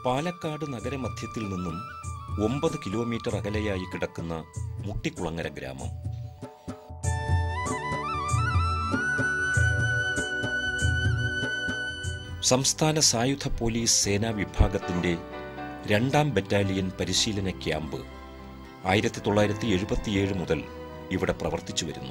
പാലക്കാട് നഗരമധ്യത്തിൽ നിന്നും ഒമ്പത് കിലോമീറ്റർ അകലെയായി കിടക്കുന്ന മുട്ടിക്കുളങ്ങര ഗ്രാമം സംസ്ഥാന സായുധ പോലീസ് സേനാ വിഭാഗത്തിന്റെ രണ്ടാം ബറ്റാലിയൻ പരിശീലന ക്യാമ്പ് ആയിരത്തി തൊള്ളായിരത്തി എഴുപത്തിയേഴ് മുതൽ ഇവിടെ പ്രവർത്തിച്ചു വരുന്നു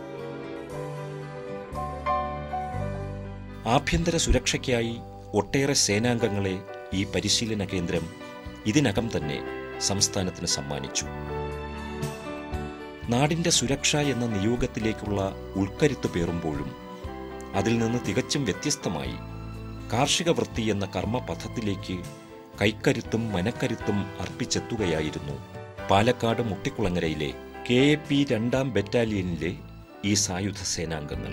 ആഭ്യന്തര സുരക്ഷയ്ക്കായി ഒട്ടേറെ സേനാംഗങ്ങളെ ഈ പരിശീലന കേന്ദ്രം ഇതിനകം തന്നെ സംസ്ഥാനത്തിന് സമ്മാനിച്ചു നാടിന്റെ സുരക്ഷ എന്ന നിയോഗത്തിലേക്കുള്ള ഉൾക്കരുത്ത് പേറുമ്പോഴും അതിൽ നിന്ന് തികച്ചും വ്യത്യസ്തമായി കാർഷിക വൃത്തി എന്ന കർമ്മപഥത്തിലേക്ക് കൈക്കരുത്തും മനക്കരുത്തും അർപ്പിച്ചെത്തുകയായിരുന്നു പാലക്കാട് മുട്ടിക്കുളങ്ങരയിലെ കെ എ പി രണ്ടാം ബറ്റാലിയനിലെ ഈ സായുധ സേനാംഗങ്ങൾ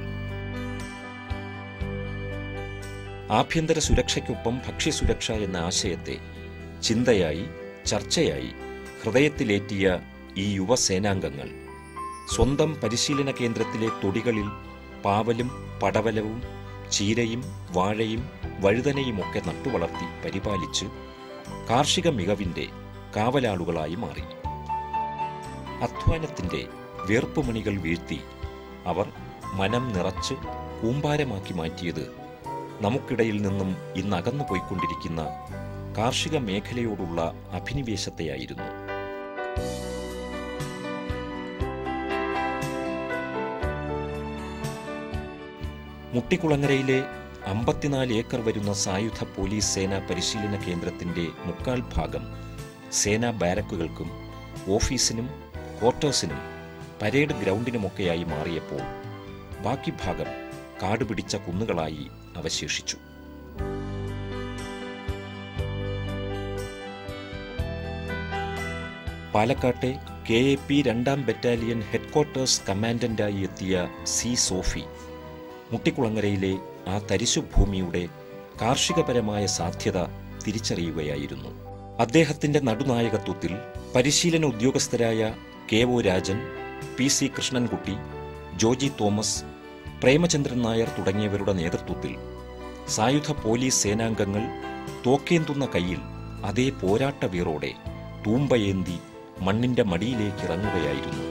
ആഭ്യന്തര സുരക്ഷയ്ക്കൊപ്പം ഭക്ഷ്യസുരക്ഷ എന്ന ആശയത്തെ ചിന്തയായി ചർച്ചയായി ഹൃദയത്തിലേറ്റിയ ഈ യുവസേനാംഗങ്ങൾ സ്വന്തം പരിശീലന കേന്ദ്രത്തിലെ തൊടികളിൽ പാവലും പടവലവും ചീരയും വാഴയും വഴുതനയുമൊക്കെ നട്ടുവളർത്തി പരിപാലിച്ച് കാർഷിക മികവിന്റെ കാവലാളുകളായി മാറി അധ്വാനത്തിന്റെ വേർപ്പുമണികൾ വീഴ്ത്തി അവർ മനം നിറച്ച് കൂമ്പാരമാക്കി മാറ്റിയത് നമുക്കിടയിൽ നിന്നും ഇന്ന് അകന്നു പോയിക്കൊണ്ടിരിക്കുന്ന കാർഷിക മേഖലയോടുള്ള അഭിനിവേശത്തെയായിരുന്നു മുട്ടിക്കുളങ്ങരയിലെ അമ്പത്തിനാല് ഏക്കർ വരുന്ന സായുധ പോലീസ് സേനാ പരിശീലന കേന്ദ്രത്തിന്റെ മുക്കാൽ ഭാഗം സേനാ ബാരക്കുകൾക്കും ഓഫീസിനും ക്വാർട്ടേഴ്സിനും പരേഡ് ഗ്രൗണ്ടിനുമൊക്കെയായി മാറിയപ്പോൾ ബാക്കി ഭാഗം കാടുപിടിച്ച കുന്നുകളായി അവശേഷിച്ചു പാലക്കാട്ടെ കെ എ പി രണ്ടാം ബറ്റാലിയൻ ഹെഡ്ക്വാർട്ടേഴ്സ് കമാൻഡന്റായി എത്തിയ സി സോഫി മുട്ടിക്കുളങ്ങരയിലെ ആ തരിശുഭൂമിയുടെ കാർഷികപരമായ സാധ്യത തിരിച്ചറിയുകയായിരുന്നു അദ്ദേഹത്തിന്റെ നടുനായകത്വത്തിൽ പരിശീലന ഉദ്യോഗസ്ഥരായ K O Rajan P C Krishnankutty Joji Thomas Premachandran Nair തുടങ്ങിയവരുടെ നേതൃത്വത്തിൽ സായുധ പോലീസ് സേനാംഗങ്ങൾ തോക്കേന്തുന്ന കയ്യിൽ അതേ പോരാട്ട വീറോടെ തൂമ്പയേന്തി മണ്ണിന്റെ മടിയിലേക്ക് ഇറങ്ങുകയായിരുന്നു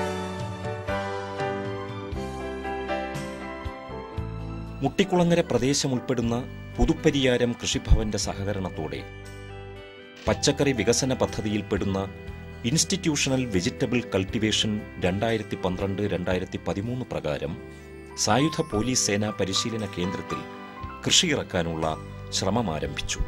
മുട്ടിക്കുളങ്ങര പ്രദേശം ഉൾപ്പെടുന്ന പുതുപ്പരിയാരം കൃഷിഭവന്റെ സഹകരണത്തോടെ പച്ചക്കറി വികസന പദ്ധതിയിൽപ്പെടുന്ന ഇൻസ്റ്റിറ്റ്യൂഷണൽ വെജിറ്റബിൾ കൾട്ടിവേഷൻ രണ്ടായിരത്തി പന്ത്രണ്ട് രണ്ടായിരത്തി പതിമൂന്ന് പ്രകാരം സായുധ പോലീസ് സേനാ പരിശീലന കേന്ദ്രത്തിൽ കൃഷി ഇറക്കാനുള്ള ശ്രമം ആരംഭിച്ചു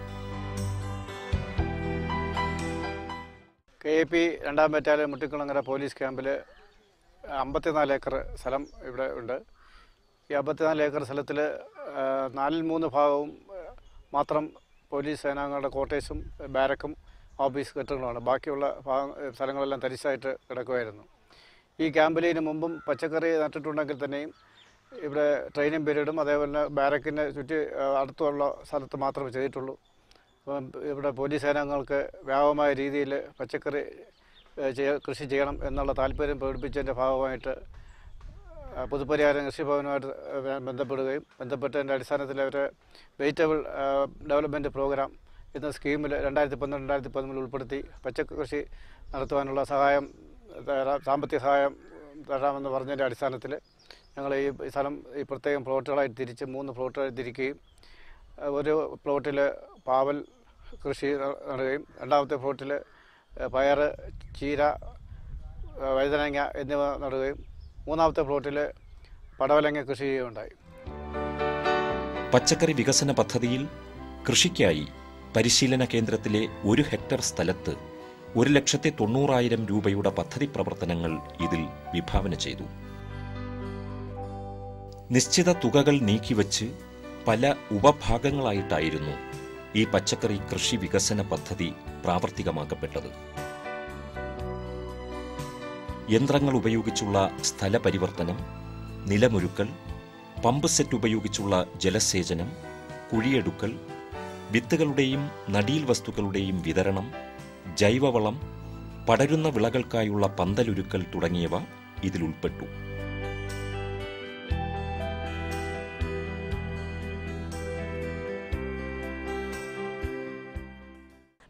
കെ എ പി രണ്ടാം ബറ്റാലിയൻ മുട്ടിക്കുളങ്ങര പോലീസ് ക്യാമ്പിൽ അമ്പത്തിനാല് ഏക്കർ സ്ഥലം ഇവിടെ ഉണ്ട് ഈ അമ്പത്തിനാല് ഏക്കർ സ്ഥലത്തിൽ നാലിൽ മൂന്ന് ഭാഗവും ആ, മാത്രം പോലീസ് സേനാംഗങ്ങളുടെ ക്വാർട്ടേഴ്സും ബാരക്കും ഓഫീസ് കെട്ടുകളുമാണ് ബാക്കിയുള്ള ഭാഗം സ്ഥലങ്ങളെല്ലാം തരിശായിട്ട് കിടക്കുമായിരുന്നു ഈ ക്യാമ്പിൽ ഇതിന് മുമ്പും പച്ചക്കറി നട്ടിട്ടുണ്ടെങ്കിൽ തന്നെയും ഇവിടെ ട്രെയിനിങ് പീരീഡും അതേപോലെ ബാരക്കിന് ചുറ്റി ആ, അടുത്തുള്ള സ്ഥലത്ത് മാത്രമേ ചെയ്തിട്ടുള്ളൂ അപ്പം ഇവിടെ പോലീസ് സേനാംഗങ്ങൾക്ക് വ്യാപകമായ രീതിയിൽ പച്ചക്കറി ഏഹ്, ചെയ്യ കൃഷി ചെയ്യണം എന്നുള്ള താല്പര്യം പ്രകടിപ്പിച്ചതിൻ്റെ ഭാഗമായിട്ട് ആ, പുതുപ്പരിഹാരം കൃഷിഭവനുമായിട്ട് ഏഹ്, ബന്ധപ്പെടുകയും ബന്ധപ്പെട്ടതിൻ്റെ അടിസ്ഥാനത്തിൽ അവർ വെജിറ്റബിൾ ഡെവലപ്മെൻറ്റ് പ്രോഗ്രാം എന്ന സ്കീമിൽ രണ്ടായിരത്തി പന്ത്രണ്ട് രണ്ടായിരത്തി പതിമൂന്നിൽ ഉൾപ്പെടുത്തി പച്ചക്കൃഷി നടത്തുവാനുള്ള സഹായം തരാം സാമ്പത്തിക സഹായം തരാമെന്ന് പറഞ്ഞതിൻ്റെ അടിസ്ഥാനത്തിൽ ഞങ്ങൾ ഈ സ്ഥലം ഈ പ്രത്യേകം പ്ലോട്ടുകളായി തിരിച്ച് മൂന്ന് പ്ലോട്ടുകളായി തിരിക്കുകയും അഹ് ഒരു പ്ലോട്ടിൽ പാവൽ കൃഷി ന- നടുകയും രണ്ടാമത്തെ പ്ലോട്ടിൽ പയർ ചീര അഹ് വഴുതനങ്ങ എന്നിവ നടുകയും മൂന്നാമത്തെ പ്ലോട്ടിൽ പടവലങ്ങ കൃഷി ചെയ്യുകയുണ്ടായി പച്ചക്കറി വികസന പദ്ധതിയിൽ കൃഷിക്കായി പരിശീലന കേന്ദ്രത്തിലെ ഒരു ഹെക്ടർ സ്ഥലത്ത് ഒരു ലക്ഷത്തി തൊണ്ണൂറായിരം രൂപയുടെ പദ്ധതി പ്രവർത്തനങ്ങൾ ഇതിൽ വിഭാവന ചെയ്തു നിശ്ചിത തുകകൾ നീക്കിവച്ച് പല ഉപഭാഗങ്ങളായിട്ടായിരുന്നു ഈ പച്ചക്കറി കൃഷി വികസന പദ്ധതി പ്രാവർത്തികമാക്കപ്പെട്ടത് യന്ത്രങ്ങൾ ഉപയോഗിച്ചുള്ള സ്ഥലപരിവർത്തനം നിലമൊരുക്കൽ പമ്പ് സെറ്റ് ഉപയോഗിച്ചുള്ള ജലസേചനം കുഴിയെടുക്കൽ വിത്തുകളുടെയും നടീൽ വസ്തുക്കളുടെയും വിതരണം ജൈവവളം പടരുന്ന വിളകൾക്കായുള്ള പന്തലൊരുക്കൽ തുടങ്ങിയവ ഇതിലുൾപ്പെട്ടു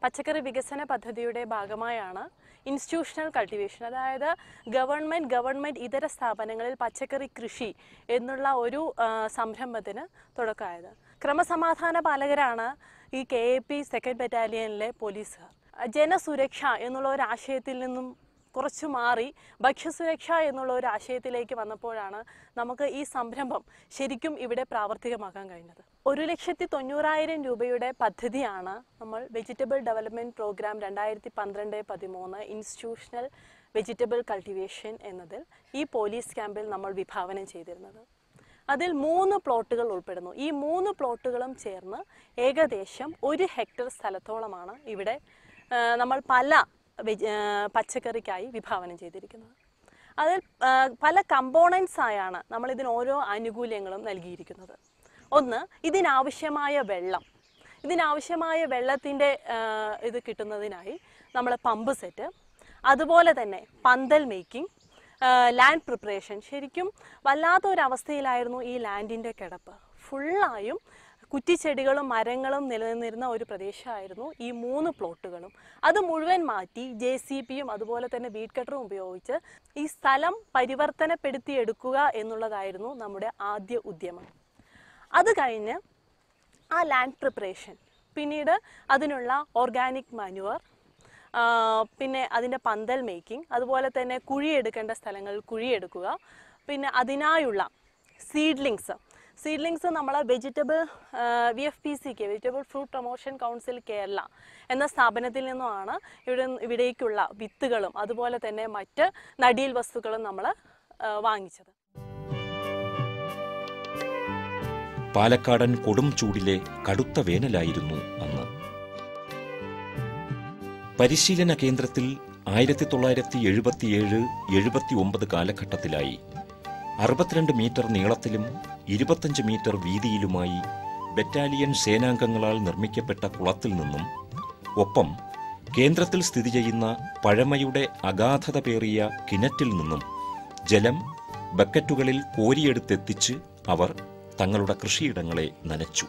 പച്ചക്കറി വികസന പദ്ധതിയുടെ ഭാഗമായാണ് ഇൻസ്റ്റിറ്റ്യൂഷണൽ കൾട്ടിവേഷൻ അതായത് ഗവൺമെൻറ് ഗവൺമെൻറ് ഇതര സ്ഥാപനങ്ങളിൽ പച്ചക്കറി കൃഷി എന്നുള്ള ഒരു ആ, സംരംഭത്തിന് തുടക്കമായത് ക്രമസമാധാന പാലകരാണ് ഈ കെ എ പി സെക്കൻഡ് ബറ്റാലിയനിലെ പോലീസുകാർ ജനസുരക്ഷ എന്നുള്ള ഒരു ആശയത്തിൽ നിന്നും കുറച്ചു മാറി ഭക്ഷ്യസുരക്ഷ എന്നുള്ള ഒരു ആശയത്തിലേക്ക് വന്നപ്പോഴാണ് നമുക്ക് ഈ സംരംഭം ശരിക്കും ഇവിടെ പ്രാവർത്തികമാക്കാൻ കഴിഞ്ഞത് ഒരു ലക്ഷത്തി തൊണ്ണൂറായിരം രൂപയുടെ പദ്ധതിയാണ് നമ്മൾ വെജിറ്റബിൾ ഡെവലപ്മെൻറ്റ് പ്രോഗ്രാം രണ്ടായിരത്തി പന്ത്രണ്ട് പതിമൂന്ന് ഇൻസ്റ്റിറ്റ്യൂഷണൽ വെജിറ്റബിൾ കൾട്ടിവേഷൻ എന്നതിൽ ഈ പോലീസ് ക്യാമ്പിൽ നമ്മൾ വിഭാവനം ചെയ്തിരുന്നത് അതിൽ മൂന്ന് പ്ലോട്ടുകൾ ഉൾപ്പെടുന്നു ഈ മൂന്ന് പ്ലോട്ടുകളും ചേർന്ന് ഏകദേശം ഒരു ഹെക്ടർ സ്ഥലത്തോളമാണ് ഇവിടെ ആ, നമ്മൾ പല വെജ് ആ, പച്ചക്കറിക്കായി വിഭാവനം ചെയ്തിരിക്കുന്നത് അതിൽ ആ, പല കമ്പോണൻസ് ആയാണ് നമ്മൾ ഇതിന് ഓരോ ആനുകൂല്യങ്ങളും നൽകിയിരിക്കുന്നത് ഒന്ന് ഇതിനാവശ്യമായ വെള്ളം ഇതിനാവശ്യമായ വെള്ളത്തിൻ്റെ ഇത് കിട്ടുന്നതിനായി നമ്മൾ പമ്പ് സെറ്റ് അതുപോലെ തന്നെ പന്തൽ മേക്കിംഗ് ലാൻഡ് പ്രിപ്പറേഷൻ ശരിക്കും വല്ലാത്തൊരവസ്ഥയിലായിരുന്നു ഈ ലാൻഡിൻ്റെ കിടപ്പ് ഫുള്ളായും കുറ്റിച്ചെടികളും മരങ്ങളും നിലനിന്നിരുന്ന ഒരു പ്രദേശമായിരുന്നു ഈ മൂന്ന് പ്ലോട്ടുകളും അത് മുഴുവൻ മാറ്റി ജെ സി പിയും അതുപോലെ തന്നെ വീഡ് കട്ടറും ഉപയോഗിച്ച് ഈ സ്ഥലം പരിവർത്തനപ്പെടുത്തിയെടുക്കുക എന്നുള്ളതായിരുന്നു നമ്മുടെ ആദ്യ ഉദ്യമം അത് കഴിഞ്ഞ് ആ ലാൻഡ് പ്രിപ്പറേഷൻ പിന്നീട് അതിനുള്ള ഓർഗാനിക് മാനുവർ പിന്നെ അതിൻ്റെ പന്തൽ മേക്കിംഗ് അതുപോലെ തന്നെ കുഴിയെടുക്കേണ്ട സ്ഥലങ്ങളിൽ കുഴിയെടുക്കുക പിന്നെ അതിനായുള്ള സീഡ്ലിങ്സ് സീഡ്ലിങ്സ് നമ്മൾ വെജിറ്റബിൾ വി എഫ് പി സിക്ക് vegetable fruit promotion council Kerala എന്ന സ്ഥാപനത്തിൽ നിന്നുമാണ് ഇവിടെ ഇവിടേക്കുള്ള വിത്തുകളും അതുപോലെ തന്നെ മറ്റ് നടീൽ വസ്തുക്കളും നമ്മൾ വാങ്ങിച്ചത് പാലക്കാടൻ കൊടും ചൂടിലെ കടുത്ത വേനലായിരുന്നു അന്ന് പരിശീലന കേന്ദ്രത്തിൽ ആയിരത്തി തൊള്ളായിരത്തി എഴുപത്തിയേഴ് എഴുപത്തി ഒമ്പത് കാലഘട്ടത്തിലായി അറുപത്തിരണ്ട് മീറ്റർ നീളത്തിലും ഇരുപത്തഞ്ച് മീറ്റർ വീതിയിലുമായി ബറ്റാലിയൻ സേനാംഗങ്ങളാൽ നിർമ്മിക്കപ്പെട്ട കുളത്തിൽ നിന്നും ഒപ്പം കേന്ദ്രത്തിൽ സ്ഥിതി ചെയ്യുന്ന പഴമയുടെ അഗാധത പേറിയ കിണറ്റിൽ നിന്നും ജലം ബക്കറ്റുകളിൽ കോരിയെടുത്തെത്തിച്ച് അവർ തങ്ങളുടെ കൃഷിയിടങ്ങളെ നനച്ചു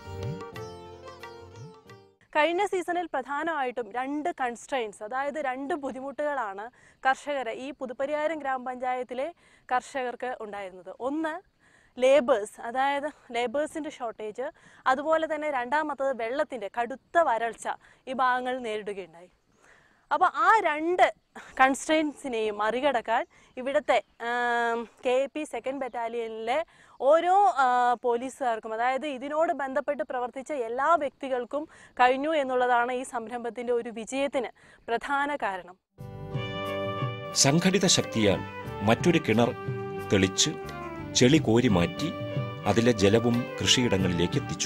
കഴിഞ്ഞ സീസണിൽ പ്രധാനമായിട്ടും രണ്ട് കൺസ്ട്രെയിൻസ് അതായത് രണ്ട് ബുദ്ധിമുട്ടുകളാണ് കർഷകരെ ഈ പുതുപ്പരിയാരം ഗ്രാമപഞ്ചായത്തിലെ കർഷകർക്ക് ഉണ്ടായിരുന്നത് ഒന്ന് ലേബേഴ്സ് അതായത് ലേബേഴ്സിൻ്റെ ഷോർട്ടേജ് അതുപോലെ തന്നെ രണ്ടാമത്തത് വെള്ളത്തിൻ്റെ കടുത്ത വരൾച്ച ഈ ഭാഗങ്ങൾ നേരിടുകയുണ്ടായി അപ്പോൾ ആ രണ്ട് കൺസ്ട്രെയിൻസിനെയും മറികടക്കാൻ ഇവിടുത്തെ കെ എ പി സെക്കൻഡ് ബറ്റാലിയനിലെ ഓരോ ആ, പോലീസുകാർക്കും അതായത് ഇതിനോട് ബന്ധപ്പെട്ട് പ്രവർത്തിച്ച എല്ലാ വ്യക്തികൾക്കും കഴിഞ്ഞു എന്നുള്ളതാണ് ഈ സംരംഭത്തിൻ്റെ ഒരു വിജയത്തിന് പ്രധാന കാരണം സംഘടിത ശക്തിയാൽ മറ്റൊരു കിണർ തെളിച്ച് ചെളി കോരി മാറ്റി അതിലെ ജലവും കൃഷിയിടങ്ങളിലേക്ക് എത്തിച്ചു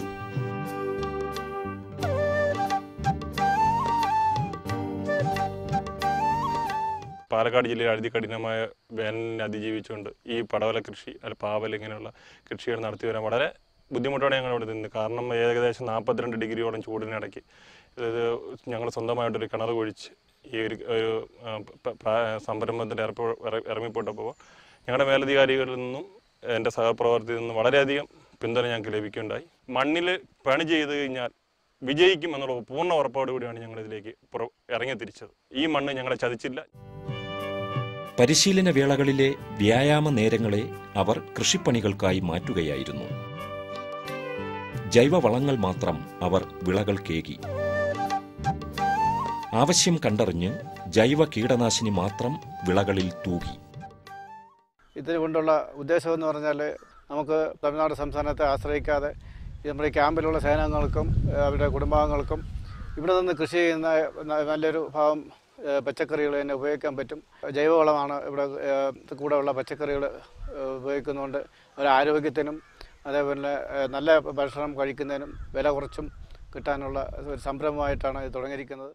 പാലക്കാട് ജില്ലയിൽ അതികഠിനമായ വേനലിനെ അതിജീവിച്ചുകൊണ്ട് ഈ പടവല കൃഷി അല്ല പാവൽ ഇങ്ങനെയുള്ള കൃഷികൾ നടത്തി വരാൻ വളരെ ബുദ്ധിമുട്ടോടെ ഞങ്ങൾ ഇവിടെ നിന്ന് കാരണം ഏകദേശം നാൽപ്പത്തിരണ്ട് ഡിഗ്രിയോളം ചൂടിനിടയ്ക്ക് ഇത് ഞങ്ങൾ സ്വന്തമായിട്ടൊരു കിണർ കുഴിച്ച് ഈ ഒരു ഒരു ആ, പ- പ്രാ- സംരംഭത്തിൻ്റെ ഏർപ്പോ ഇറ- ഇറങ്ങിപ്പോട്ടപ്പോൾ ഞങ്ങളുടെ മേലധികാരികളിൽ നിന്നും എൻ്റെ സഹപ്രവർത്തിയിൽ നിന്നും വളരെയധികം പിന്തുണ ഞങ്ങൾക്ക് ലഭിക്കുകയുണ്ടായി മണ്ണിൽ പണി ചെയ്ത് കഴിഞ്ഞാൽ വിജയിക്കും എന്നുള്ള പൂർണ്ണ ഉറപ്പോടുകൂടിയാണ് ഞങ്ങൾ ഇതിലേക്ക് പുറ ഇറങ്ങിത്തിരിച്ചത് ഈ മണ്ണ് ഞങ്ങളെ ചതിച്ചില്ല പരിശീലന വേളകളിലെ വ്യായാമ നേരങ്ങളെ അവർ കൃഷിപ്പണികൾക്കായി മാറ്റുകയായിരുന്നു ജൈവവളങ്ങൾ മാത്രം അവർ വിളകൾക്കേകി ആവശ്യം കണ്ടറിഞ്ഞ് ജൈവ കീടനാശിനി മാത്രം വിളകളിൽ തൂകി ഇതിന് കൊണ്ടുള്ള ഉദ്ദേശം എന്ന് പറഞ്ഞാൽ നമുക്ക് തമിഴ്നാട് സംസ്ഥാനത്തെ ആശ്രയിക്കാതെ ഈ നമ്മുടെ ഈ ക്യാമ്പിലുള്ള സേനാംഗങ്ങൾക്കും ഏഹ് അവരുടെ കുടുംബാംഗങ്ങൾക്കും ഇവിടെ നിന്ന് കൃഷി ചെയ്യുന്ന ന- നല്ലൊരു ഭാഗം ഏഹ് പച്ചക്കറികൾ തന്നെ ഉപയോഗിക്കാൻ പറ്റും ജൈവവളമാണ് ഇവിടെ ഏഹ് കൂടെയുള്ള പച്ചക്കറികൾ ഏഹ് ഉപയോഗിക്കുന്നതുകൊണ്ട് അവരുടെ ആരോഗ്യത്തിനും അതേപോലെ ഏഹ് നല്ല ഭക്ഷണം കഴിക്കുന്നതിനും വില കുറച്ചും കിട്ടാനുള്ള ഒരു സംരംഭമായിട്ടാണ് ഇത് തുടങ്ങിയിരിക്കുന്നത്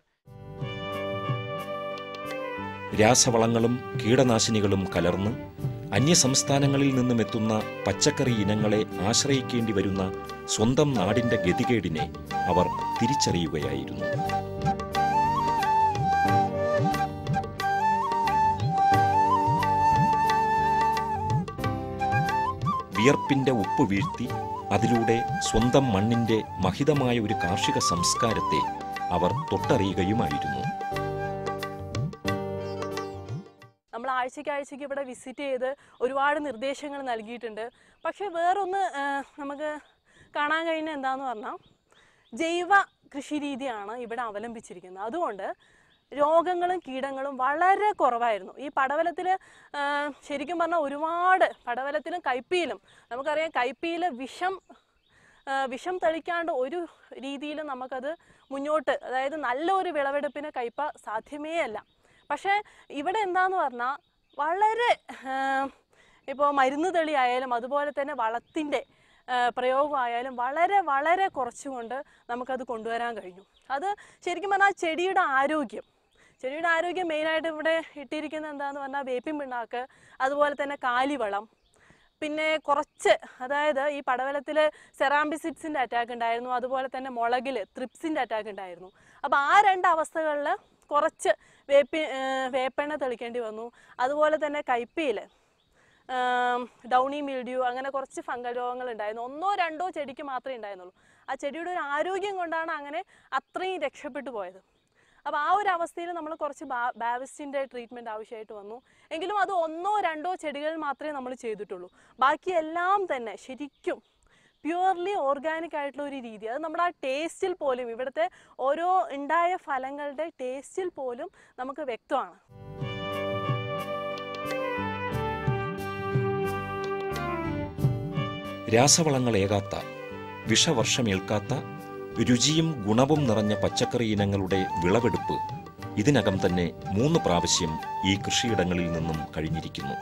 രാസവളങ്ങളും കീടനാശിനികളും കലർന്ന് അന്യസംസ്ഥാനങ്ങളിൽ നിന്നും എത്തുന്ന പച്ചക്കറി ഇനങ്ങളെ ആശ്രയിക്കേണ്ടി വരുന്ന സ്വന്തം നാടിന്റെ ഗതികേടിനെ അവർ തിരിച്ചറിയുകയായിരുന്നു വിയർപ്പിന്റെ ഉപ്പ് വീഴ്ത്തി അതിലൂടെ സ്വന്തം മണ്ണിന്റെ മഹിതമായ ഒരു കാർഷിക സംസ്കാരത്തെ അവർ തൊട്ടറിയുകയുമായിരുന്നു നമ്മൾ ആഴ്ചയ്ക്ക് ആഴ്ചയ്ക്ക് ഇവിടെ വിസിറ്റ് ചെയ്ത് ഒരുപാട് നിർദ്ദേശങ്ങൾ നൽകിയിട്ടുണ്ട് പക്ഷേ വേറൊന്ന് ആ, നമുക്ക് കാണാൻ കഴിയുന്ന എന്താന്ന് പറഞ്ഞാൽ ജൈവ കൃഷി രീതിയാണ് ഇവിടെ അവലംബിച്ചിരിക്കുന്നത് അതുകൊണ്ട് രോഗങ്ങളും കീടങ്ങളും വളരെ കുറവായിരുന്നു ഈ പടവലത്തിൽ ശരിക്കും പറഞ്ഞാൽ ഒരുപാട് പടവലത്തിലും കയ്പിയിലും നമുക്കറിയാം കയ്പിയിൽ വിഷം ആ, വിഷം തളിക്കാണ്ട് ഒരു രീതിയിലും നമുക്കത് മുന്നോട്ട് അതായത് നല്ലൊരു വിളവെടുപ്പിന് കയ്പ സാധ്യമേ അല്ല പക്ഷേ ഇവിടെ എന്താന്ന് പറഞ്ഞാൽ വളരെ ഇപ്പോൾ മരുന്ന് തെളി ആയാലും അതുപോലെ തന്നെ വളത്തിൻ്റെ പ്രയോഗമായാലും വളരെ വളരെ കുറച്ചുകൊണ്ട് നമുക്കത് കൊണ്ടുവരാൻ കഴിഞ്ഞു അത് ശരിക്കും പറഞ്ഞാൽ ചെടിയുടെ ആരോഗ്യം ചെടിയുടെ ആരോഗ്യം മെയിനായിട്ട് ഇവിടെ ഇട്ടിരിക്കുന്നത് എന്താന്ന് പറഞ്ഞാൽ വേപ്പിൻ പിണ്ണാക്ക് അതുപോലെ തന്നെ കാലിവളം പിന്നെ കുറച്ച് അതായത് ഈ പടവലത്തിൽ സെറാംബിസിഡ്സിൻ്റെ അറ്റാക്ക് ഉണ്ടായിരുന്നു അതുപോലെ തന്നെ മുളകിൽ ത്രിപ്സിൻ്റെ അറ്റാക്ക് ഉണ്ടായിരുന്നു അപ്പോൾ ആ രണ്ട് അവസ്ഥകളിൽ കുറച്ച് വേപ്പി ഏർ വേപ്പെണ്ണ തെളിക്കേണ്ടി വന്നു അതുപോലെ തന്നെ കയ്പയിൽ ഡൗണി മിൽഡ്യൂ അങ്ങനെ കുറച്ച് ഫംഗൽ രോഗങ്ങൾ ഉണ്ടായിരുന്നു ഒന്നോ രണ്ടോ ചെടിക്ക് മാത്രമേ ഉണ്ടായിരുന്നുള്ളൂ ആ ചെടിയുടെ ഒരു ആരോഗ്യം കൊണ്ടാണ് അങ്ങനെ അത്രയും രക്ഷപ്പെട്ടു പോയത് അപ്പോൾ ആ ഒരു അവസ്ഥയിൽ നമ്മൾ കുറച്ച് ബാ- ബാവിസ്റ്റിൻ്റെ ട്രീറ്റ്മെൻറ്റ് ആവശ്യമായിട്ട് വന്നു എങ്കിലും അത് ഒന്നോ രണ്ടോ ചെടികൾ മാത്രമേ നമ്മൾ ചെയ്തിട്ടുള്ളൂ ബാക്കി എല്ലാം തന്നെ ശരിക്കും പ്യുവർലി ഓർഗാനിക് ആയിട്ടുള്ള ഒരു രീതി അത് നമ്മുടെ ആ ടേസ്റ്റിൽ പോലും ഇവിടുത്തെ ഓരോ ഉണ്ടായ ഫലങ്ങളുടെ ടേസ്റ്റിൽ പോലും നമുക്ക് വ്യക്തമാണ് രാസവളങ്ങളേകാത്ത വിഷവർഷമേൽക്കാത്ത രുചിയും ഗുണവും നിറഞ്ഞ പച്ചക്കറി ഇനങ്ങളുടെ വിളവെടുപ്പ് ഇതിനകം തന്നെ മൂന്ന് പ്രാവശ്യം ഈ കൃഷിയിടങ്ങളിൽ നിന്നും കഴിഞ്ഞിരിക്കുന്നു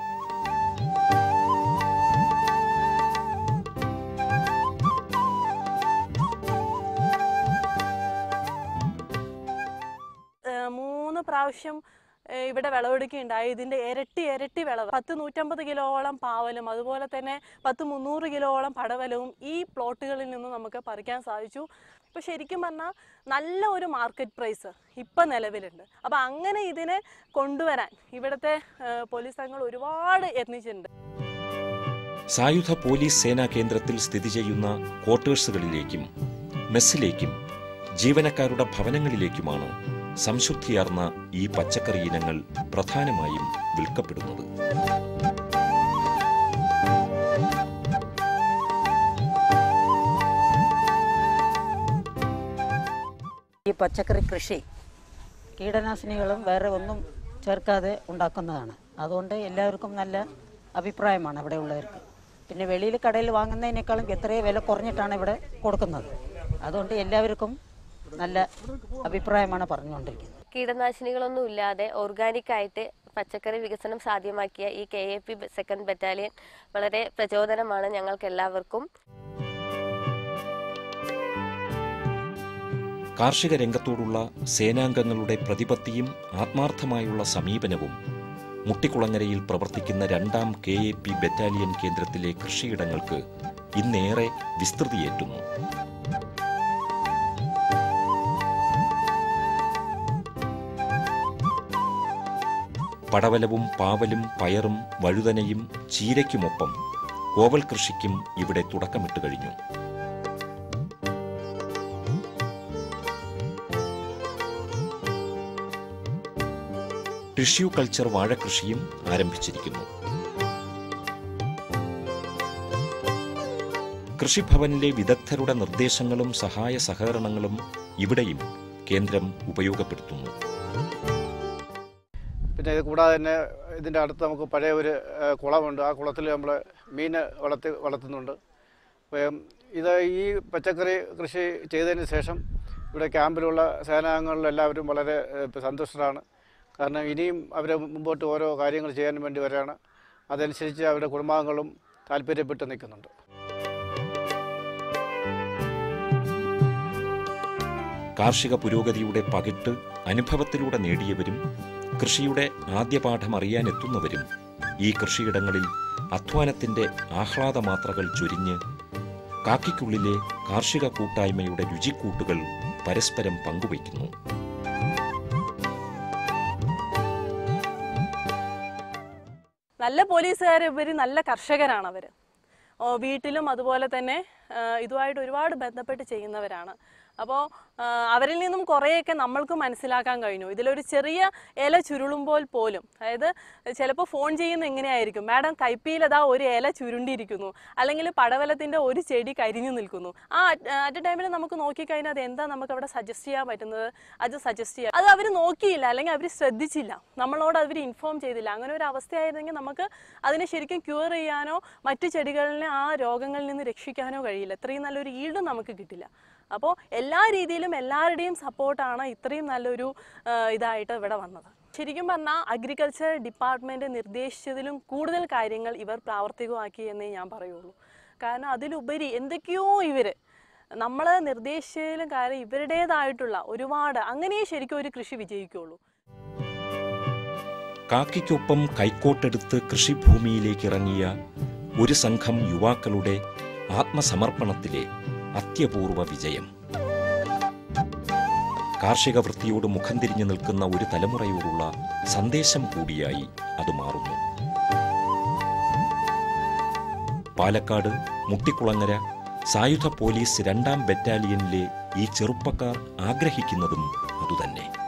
ഏഹ് മൂന്ന് പ്രാവശ്യം ഏഹ് ഇവിടെ വിളവെടുക്കുകയുണ്ടായി ഇതിൻ്റെ ഇരട്ടി ഇരട്ടി വിളവ് പത്ത് നൂറ്റമ്പത് കിലോളം പാവലും അതുപോലെ തന്നെ പത്ത് മുന്നൂറ് കിലോളം പടവലവും ഈ പ്ലോട്ടുകളിൽ നിന്ന് നമുക്ക് പറിക്കാൻ സാധിച്ചു ഇപ്പോൾ ശരിക്കും പറഞ്ഞാൽ നല്ല ഒരു മാർക്കറ്റ് പ്രൈസ് ഇപ്പം നിലവിലുണ്ട് അപ്പോൾ അങ്ങനെ ഇതിനെ കൊണ്ടുവരാൻ ഇവിടുത്തെ ഏഹ് പോലീസ് സംഘങ്ങൾ ഒരുപാട് യത്നിച്ചിട്ടുണ്ട് സായുധ പോലീസ് സേനാ കേന്ദ്രത്തിൽ സ്ഥിതി ചെയ്യുന്ന ക്വാർട്ടേഴ്സുകളിലേക്കും മെസ്സിലേക്കും ജീവനക്കാരുടെ ഭവനങ്ങളിലേക്കുമാണ് സംശുദ്ധിയാർന്ന ഈ പച്ചക്കറി ഇനങ്ങൾ പ്രധാനമായും വിൽക്കപ്പെടുന്നത് ഈ പച്ചക്കറി കൃഷി കീടനാശിനികളും വേറെ ഒന്നും ചേർക്കാതെ ഉണ്ടാക്കുന്നതാണ് അതുകൊണ്ട് എല്ലാവർക്കും നല്ല അഭിപ്രായമാണ് ഇവിടെ ഉള്ളവർക്ക് പിന്നെ വെളിയിൽ കടയിൽ വാങ്ങുന്നതിനേക്കാളും എത്രയോ വില കുറഞ്ഞിട്ടാണ് ഇവിടെ കൊടുക്കുന്നത് അതുകൊണ്ട് എല്ലാവർക്കും നല്ല അഭിപ്രായമാണ് പറഞ്ഞുകൊണ്ടിരിക്കുന്നത് കീടനാശിനികളൊന്നും ഇല്ലാതെ ഓർഗാനിക് ആയിട്ട് പച്ചക്കറി വികസനം സാധ്യമാക്കിയ ഈ K A P second battalion വളരെ പ്രചോദനമാണ് ഞങ്ങൾക്ക് എല്ലാവർക്കും കാർഷിക രംഗത്തോടുള്ള സേനാംഗങ്ങളുടെ പ്രതിപത്തിയും ആത്മാർത്ഥമായുള്ള സമീപനവും മുട്ടിക്കുളങ്ങരയിൽ പ്രവർത്തിക്കുന്ന രണ്ടാം കെ എ പി ബറ്റാലിയൻ കേന്ദ്രത്തിലെ കൃഷിയിടങ്ങൾക്ക് ഇന്നേറെ വിസ്തൃതിയേറ്റുന്നു പടവലവും പാവലും പയറും വഴുതനയും ചീരയ്ക്കുമൊപ്പം കോവൽ കൃഷിക്കും ഇവിടെ തുടക്കമിട്ട് കഴിഞ്ഞു ടിഷ്യൂ കൾച്ചർ വാഴകൃഷിയും ആരംഭിച്ചിരിക്കുന്നു കൃഷിഭവനിലെ വിദഗ്ധരുടെ നിർദ്ദേശങ്ങളും സഹായ സഹകരണങ്ങളും ഇവിടെയും കേന്ദ്രം ഉപയോഗപ്പെടുത്തുന്നു പിന്നെ ഇത് കൂടാതെ തന്നെ ഇതിൻ്റെ അടുത്ത് നമുക്ക് പഴയ ഒരു ഏഹ്, കുളമുണ്ട് ആ കുളത്തിൽ നമ്മൾ മീൻ വളർത്തി വളർത്തുന്നുണ്ട് അപ്പം ഇത് ഈ പച്ചക്കറി കൃഷി ചെയ്തതിന് ശേഷം ഇവിടെ ക്യാമ്പിലുള്ള സേനാംഗങ്ങളിലെല്ലാവരും വളരെ ഏഹ്, സന്തുഷ്ടരാണ് കാരണം ഇനിയും അവർ മുമ്പോട്ട് ഓരോ കാര്യങ്ങൾ ചെയ്യാൻ വേണ്ടി വരികയാണ് അതനുസരിച്ച് അവരുടെ കുടുംബാംഗങ്ങളും താല്പര്യപ്പെട്ട് നിൽക്കുന്നുണ്ട് കാർഷിക പുരോഗതിയുടെ പകിട്ട് അനുഭവത്തിലൂടെ നേടിയവരും കൃഷിയുടെ ആദ്യപാഠം അറിയാനെത്തുന്നവരും ഈ കൃഷിയിടങ്ങളിൽ അധ്വാനത്തിന്റെ ആഹ്ലാദമാത്രകൾ ചൊരിഞ്ഞ് കാക്കിക്കുള്ളിലെ കാർഷിക കൂട്ടായ്മയുടെ രുചിക്കൂട്ടുകൾ പരസ്പരം പങ്കുവയ്ക്കുന്നു നല്ല പോലീസുകാർ ഉപരി നല്ല കർഷകരാണ് അവർ വീട്ടിലും അതുപോലെ തന്നെ ആ, ഇതുമായിട്ട് ഒരുപാട് ബന്ധപ്പെട്ട് ചെയ്യുന്നവരാണ് അപ്പോൾ അവരിൽ നിന്നും കുറേയൊക്കെ നമ്മൾക്ക് മനസ്സിലാക്കാൻ കഴിഞ്ഞു ഇതിലൊരു ചെറിയ ഇല ചുരുളുമ്പോൾ പോലും അതായത് ചിലപ്പോൾ ഫോൺ ചെയ്യുന്ന എങ്ങനെയായിരിക്കും മാഡം കൈപ്പിയിൽ അതാ ഒരു ഇല ചുരുണ്ടിരിക്കുന്നു അല്ലെങ്കിൽ പടവലത്തിൻ്റെ ഒരു ചെടി കരിഞ്ഞു നിൽക്കുന്നു ആ അറ്റ് എ ടൈമിൽ നമുക്ക് നോക്കിക്കഴിഞ്ഞാൽ അത് എന്താ നമുക്ക് അവിടെ സജസ്റ്റ് ചെയ്യാൻ പറ്റുന്നത് അത് സജസ്റ്റ് ചെയ്യാം അത് അവർ നോക്കിയില്ല അല്ലെങ്കിൽ അവർ ശ്രദ്ധിച്ചില്ല നമ്മളോട് അവർ ഇൻഫോം ചെയ്തില്ല അങ്ങനെ ഒരു അവസ്ഥയായിരുന്നെങ്കിൽ നമുക്ക് അതിനെ ശരിക്കും ക്യൂർ ചെയ്യാനോ മറ്റു ചെടികളിനെ ആ രോഗങ്ങളിൽ നിന്ന് രക്ഷിക്കാനോ കഴിയില്ല ഇത്രയും നല്ലൊരു ഈൽഡും നമുക്ക് കിട്ടില്ല അപ്പോൾ എല്ലാ രീതിയിലും എല്ലാവരുടെയും സപ്പോർട്ടാണ് ഇത്രയും നല്ലൊരു ആ, ഇതായിട്ട് ഇവിടെ വന്നത് ശരിക്കും പറഞ്ഞാൽ അഗ്രികൾച്ചർ ഡിപ്പാർട്ട്മെൻറ്റ് നിർദ്ദേശിച്ചതിലും കൂടുതൽ കാര്യങ്ങൾ ഇവർ പ്രാവർത്തികമാക്കി എന്നേ ഞാൻ പറയുള്ളൂ കാരണം അതിലുപരി എന്തൊക്കെയോ ഇവർ നമ്മൾ നിർദ്ദേശിച്ചതിലും കാര്യം ഇവരുടേതായിട്ടുള്ള ഒരുപാട് അങ്ങനെ ശരിക്കും ഒരു കൃഷി വിജയിക്കുള്ളൂ കാക്കിക്കൊപ്പം കൈക്കോട്ടെടുത്ത് കൃഷിഭൂമിയിലേക്ക് ഇറങ്ങിയ ഒരു സംഘം യുവാക്കളുടെ ആത്മസമർപ്പണത്തിലെ അത്യപൂർവ വിജയം കാർഷിക വൃത്തിയോട് മുഖം തിരിഞ്ഞു നിൽക്കുന്ന ഒരു തലമുറയോടുള്ള സന്ദേശം കൂടിയായി അത് മാറുന്നു പാലക്കാട് മുട്ടിക്കുളങ്ങര സായുധ പോലീസ് രണ്ടാം ബറ്റാലിയനിലെ ഈ ചെറുപ്പക്കാർ ആഗ്രഹിക്കുന്നതും അതുതന്നെ